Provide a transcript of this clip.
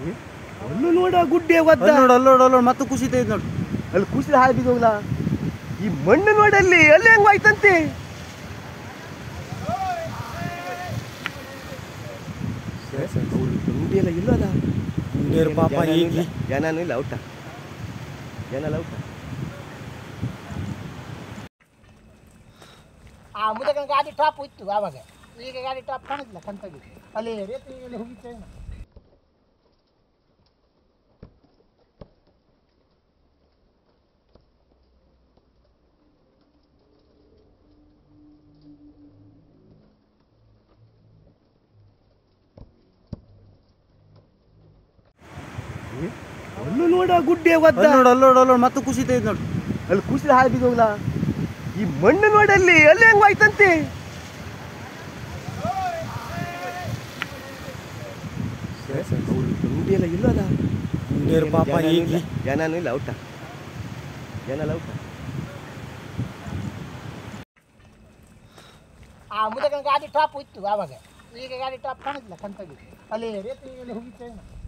ಅಲ್ಲೂ ನೋಡ ಗುಡ್ಡೆ ಒದ್ದ ಅಲ್ಲಿ ನೋಡು ಅಲ್ಲಿ ನೋಡು ಅಲ್ಲಿ ನೋಡು ಮತ್ತೆ ಕುಸಿತ ಐತೆ ನೋಡು ಅಲ್ಲಿ ಕುಸಿದ ಹಾಳು ಬಿದ್ದೋಗ್ಲ ಈ ಮಣ್ಣು ನೋಡಲ್ಲಿ ಅಲ್ಲಿ ಹೆಂಗ್ ಆಯ್ತಂತೆ ಗುಂಡಿ ಎಲ್ಲ ಇಲ್ಲಲ್ಲ ಹುಡುಗಿಯರು ಪಾಪ ಈಗ ಜನನೂ ಇಲ್ಲ ಔಟ ಜನ ಇಲ್ಲ ಔಟ ಆ ಮುದಕನ ಗಾಡಿ ಟಾಪ್ ಇತ್ತು ಆವಾಗ ಈಗ ಗಾಡಿ ಟಾಪ್ ಕಾಣುದಿಲ್ಲ ಕಂತಾಗಿ ಅಲ್ಲಿ ರೇತಿ ಹೋಗಿತ್ತೇನು ಅಲ್ಲೂ ನೋಡ ಗುಡ್ಡೆ ಒದ್ದ ಅಲ್ಲಿ ನೋಡು ಅಲ್ಲಿ ನೋಡು ಅಲ್ಲಿ ನೋಡು ಮತ್ತೆ ಕುಸಿತ ಐತೆ ನೋಡು ಅಲ್ಲಿ ಕುಸಿದ ಹಾಳು ಬಿದ್ದೋಗ್ಲ ಈ ಮಣ್ಣು ನೋಡಲ್ಲಿ ಅಲ್ಲಿ ಹೆಂಗ್ ಆಯ್ತಂತೆ ಗುಂಡಿ ಎಲ್ಲ ಇಲ್ಲಲ್ಲ ಹುಡುಗಿಯರು ಪಾಪ ಈಗ ಜನನೂ ಇಲ್ಲ ಔಟ ಜನ ಇಲ್ಲ ಔಟ ಆ ಮುದಕನ ಗಾಡಿ ಟಾಪ್ ಇತ್ತು ಆವಾಗ ಈಗ ಗಾಡಿ ಟಾಪ್ ಕಾಣುದಿಲ್ಲ ಕಂತಾಗಿ ಅಲ್ಲಿ ರೇತಿ ಹೋಗಿತ್ತೇನು